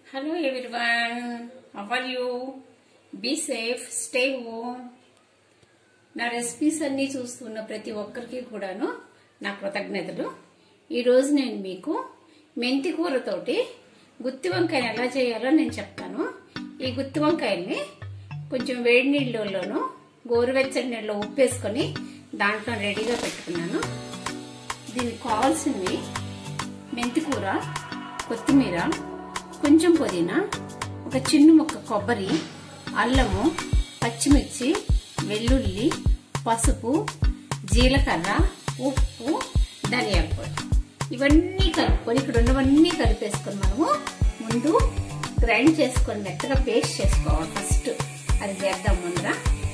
Hello everyone, how are you? Be safe, stay home. నా recipes అన్నీ చూస్తున్న ప్రతి ఒక్కరికి కూడాను నా కృతజ్ఞతలు ఈరోజు నేను మీకు మెంతి కూరతోటి గుత్తి వంకాయని ఎలా చేయాలో నేను చెప్తాను ఈ గుత్తి వంకాయల్ని కొంచెం వేడి నీళ్ళలోను గోరువెచ్చని నీళ్ళలో ఉప్పేసుకొని దాంట్లో రెడీగా పెట్టుకున్నాను దీనికి కావాల్సినవి మెంతి కూర కొత్తిమీర కొంచెం పుదీనా ఒక చిన్న ముక్క కొబ్బరి అల్లము పచ్చిమిర్చి వెల్లుల్లి పసుపు జీలకర్ర ఉప్పు ధనియాల పొడి ఇవన్నీ కలుపుకొని ఇక్కడ ఉన్నవన్నీ కలిపేసుకొని మనము ముందు గ్రైండ్ చేసుకొని మెత్తగా పేస్ట్ చేసుకోవాలి ఫస్ట్ అది చేద్దాం ముందర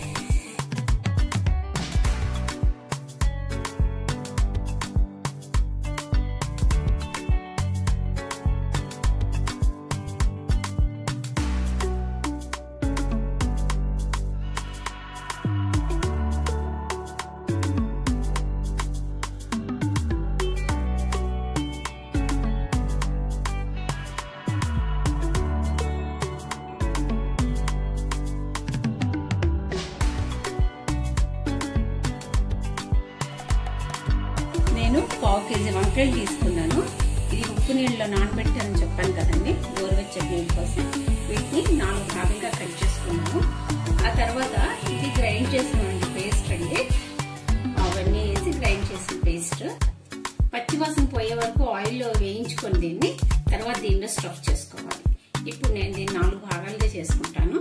నేను పావు కేజీ వంకాయలు తీసుకున్నాను ఇది ఉప్పు నీళ్ళలో నానబెట్టానని చెప్పాను కదండి గోరువెచ్చని నీళ్ళ కోసం వీటిని నాలుగు భాగంగా కట్ చేసుకున్నాను ఆ తర్వాత ఇది గ్రైండ్ చేసినామండి పేస్ట్ అండి అవన్నీ వేసి గ్రైండ్ చేసిన పేస్ట్ పచ్చివాసన పోయే వరకు ఆయిల్లో వేయించుకొని దీన్ని తర్వాత దీనిలో స్టఫ్ చేసుకోవాలి ఇప్పుడు నేను దీన్ని నాలుగు భాగాలుగా చేసుకుంటాను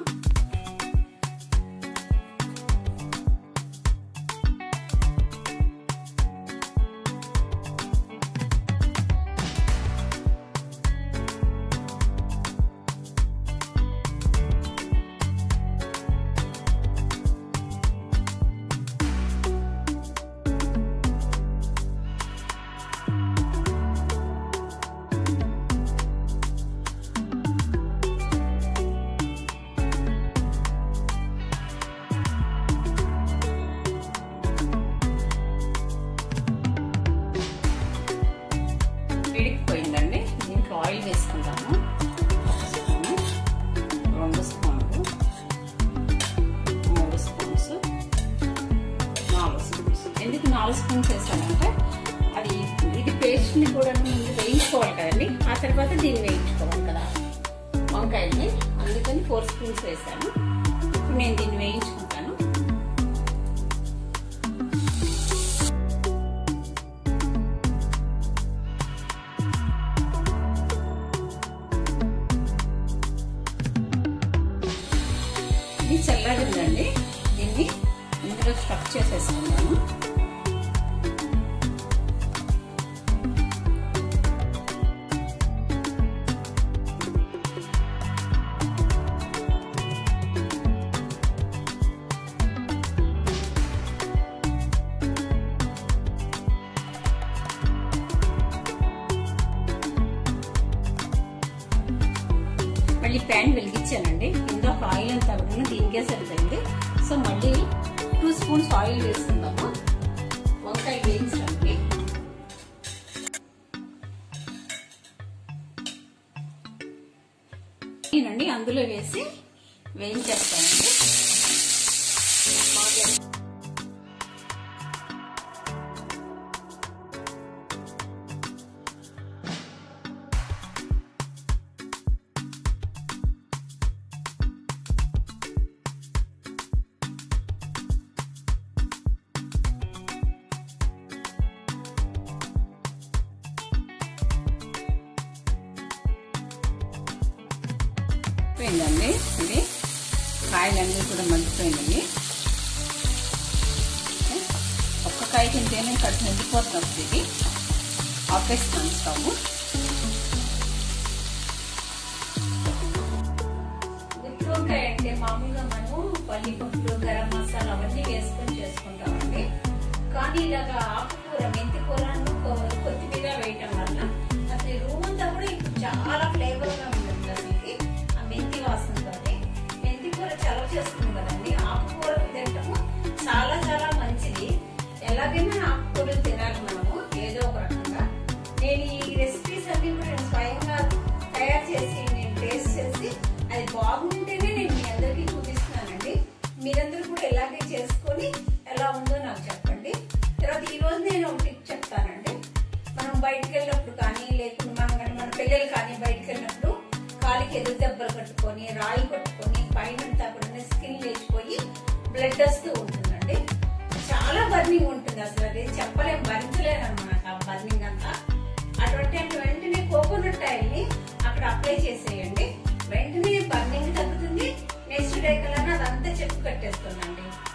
వేడికిపోయిందండి దీంట్లో ఆయిల్ వేసుకుంటాము ఒక స్పూను రెండు స్పూన్లు మూడు స్పూన్స్ నాలుగు స్పూన్స్ ఎందుకు నాలుగు స్పూన్స్ వేసానంటే అది ఇది పేస్ట్ని కూడా ముందు వేయించుకోవాలి కదండి ఆ తర్వాత దీన్ని వేయించుకోవాలి కదా వంకాయల్ని అందుకని ఫోర్ స్పూన్స్ వేసాను ఇప్పుడు నేను దీన్ని వేయించుకుంటాను ఇది చల్లడిందండి దీన్ని ఇందులో స్టఫ్ చేసేసుకున్నాను మళ్ళీ ప్యాన్ వెలిగించానండి ఇందులో ఆయిల్ అంతా కూడా దీనికే సరిపోయింది సో మళ్ళీ టూ స్పూన్స్ ఆయిల్ వేసుకుందాము వంకాయ వేయించడానికి నేనండి అందులో వేసి వేయించేస్తానండి పోయిందండి ఇది కాయలన్నీ కూడా మగ్గిపోయినాయి ఒక్క కాయ తింటేనే కడుపు నిండిపోతున్నప్పుడు ఇది ఆపేస్తాను స్టవ్ గుత్తొంకాయ అంటే మామూలుగా మనము పల్లి పొట్లు గరం మసాలా అవన్నీ వేసుకొని చేసుకుంటామండి కానీ ఇలాగా ఆకుకూర మెంతి కూర కొత్తిమీర వేయటం వల్ల అసలు రూమ్ అంతా కూడా ఇప్పుడు చాలా ఫ్లేవర్ గా ఉంటుంది అసలు ఆ మెంతి వాసనతో మెంతి కూర చలవ చేస్తుంది కదండి ఆకుకూర తినటము చాలా చాలా మంచిది ఎలాగైనా ఆకుకూరలు తినాలి మనము ఏదో ఒక రకంగా నేను ఈ రెసిపీస్ అన్ని కూడా నేను స్వయంగా తయారు చేసి నేను టేస్ట్ చేసి అది బాగుంటేనే నేను మీ అందరికీ చూపిస్తున్నానండి మీరందరూ కూడా ఇలాగే చేసుకొని ఎలా ఉందో నాకు చెప్పండి తర్వాత ఈ రోజు నేను ఒక టిప్ చెప్తానండి మనం బయటకు వెళ్ళినప్పుడు కానీ లేకుండా మనం కానీ మన పిల్లలు కానీ బయటకు వెళ్ళినప్పుడు కాలికి ఎదురు దెబ్బలు కట్టుకొని రాయి కొట్టుకొని పైన కూడా స్కిన్ లేచిపోయి బ్లడ్ వస్తూ ఉంటుందండి చాలా బర్నింగ్ ఉంటుంది అసలు అది చెప్పలేం భరించలేను అనమాట ఆ బర్నింగ్ అంతా అటువంటి టైంలో వెంటనే కోకోనట్ ఆయిల్ ని అక్కడ అప్లై చేసేయండి వెంటనే బర్నింగ్ తగ్గుతుంది నెక్స్ట్ డే కల్లా అదంతా చెప్పు కట్టేస్తుందండి